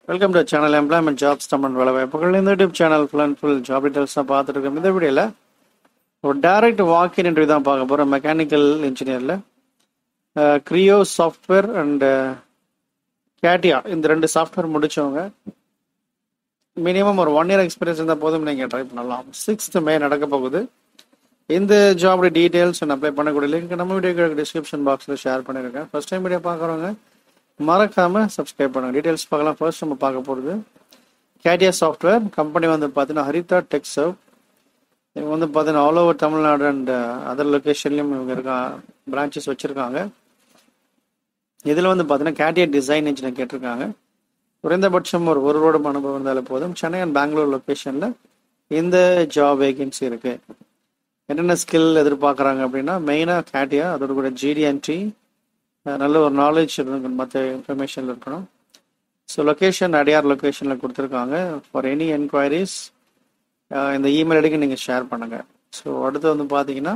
welcome to channel employment jobs Tamil வேலை வாய்ப்புகள் இந்த YouTube channel full and full job details தான் பார்த்துட்டு இருக்கோம் இந்த வீடியோவில் ஒரு டைரக்ட் வாக்கின் இன்டர்வியூ தான் பார்க்க போகிறோம் மெக்கானிக்கல் இன்ஜினியரில் க்ரியோ சாஃப்ட்வேர் அண்ட் கேட்டியா இந்த ரெண்டு சாஃப்ட்வேர் முடிச்சவங்க மினிமம் ஒரு ஒன் இயர் எக்ஸ்பீரியன்ஸ் இருந்தால் போதும் நீங்கள் ட்ரை பண்ணலாம் சிக்ஸ்த் மே நடக்க போகுது இந்த ஜாபோட டீட்டெயில்ஸ் அண்ட் அப்ளை பண்ணக்கூடிய லிங்க் நம்ம வீடியோ டிஸ்கிரிப்ஷன் பாக்ஸில் ஷேர் பண்ணியிருக்கேன் ஃபர்ஸ்ட் டைம் வீடியோ பார்க்குறவங்க மறக்காம சப்ஸ்கிரைப் பண்ணுங்க டீட்டெயில்ஸ் பார்க்கலாம் ஃபர்ஸ்ட் நம்ம பார்க்க போகிறது கேடியா சாஃப்ட்வேர் கம்பெனி வந்து பார்த்தீங்கன்னா ஹரிதா டெக் சர்வ் இவங்க வந்து பார்த்தீங்கன்னா all over Tamil Nadu and other லொக்கேஷன்லையும் இவங்க இருக்கா பிரான்ச்சஸ் வச்சுருக்காங்க இதில் வந்து பார்த்தீங்கன்னா கேடியா டிசைன் இன்ஜினியர் கேட்டிருக்காங்க குறைந்தபட்சம் ஒரு ஒரு ரோடு அனுபவம் இருந்தாலே போதும் சென்னை அண்ட் பெங்களூர் லொக்கேஷனில் இந்த ஜாப் வேகன்சி இருக்கு என்னென்ன ஸ்கில் எதிர்பார்க்குறாங்க அப்படின்னா மெயினாக கேட்டியா அதோட கூட ஜிடிஎன்டி நல்ல ஒரு நாலேஜ் இருக்கணும் மற்ற இன்ஃபர்மேஷன் இருக்கணும் ஸோ லொக்கேஷன் அடியார் லொக்கேஷனில் கொடுத்துருக்காங்க ஃபார் எனி என்கொயரிஸ் இந்த இமெயில் ஐடிக்கு நீங்கள் ஷேர் பண்ணுங்கள் ஸோ அடுத்து வந்து பார்த்தீங்கன்னா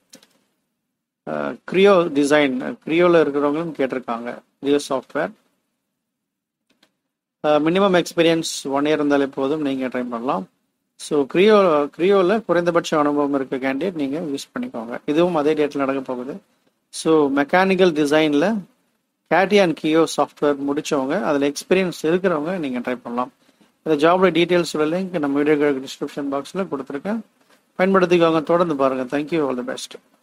க்ரியோ டிசைன் க்ரியோவில் இருக்கிறவங்களும் கேட்டிருக்காங்க Creo software minimum experience one year இருந்தாலே போதும் நீங்கள் ட்ரை பண்ணலாம் ஸோ க்ரியோ க்ரியோவில் குறைந்தபட்ச அனுபவம் இருக்க கேண்டிடேட் நீங்கள் யூஸ் பண்ணிக்கோங்க இதுவும் அதே டேட்டில் நடக்க போகுது ஸோ மெக்கானிக்கல் டிசைனில் கேட்டி அண்ட் கியோ சாஃப்ட்வேர் முடித்தவங்க அதில் எக்ஸ்பீரியன்ஸ் இருக்கிறவங்க நீங்கள் ட்ரை பண்ணலாம் இந்த ஜாபோட டீட்டெயில்ஸோட லிங்க் நம்ம வீடியோ டிஸ்கிரிப்ஷன் பாக்ஸில் கொடுத்துருக்கேன் பயன்படுத்திக்கோங்க தொடர்ந்து பாருங்கள் தேங்க்யூ ஆல் தி பெஸ்ட்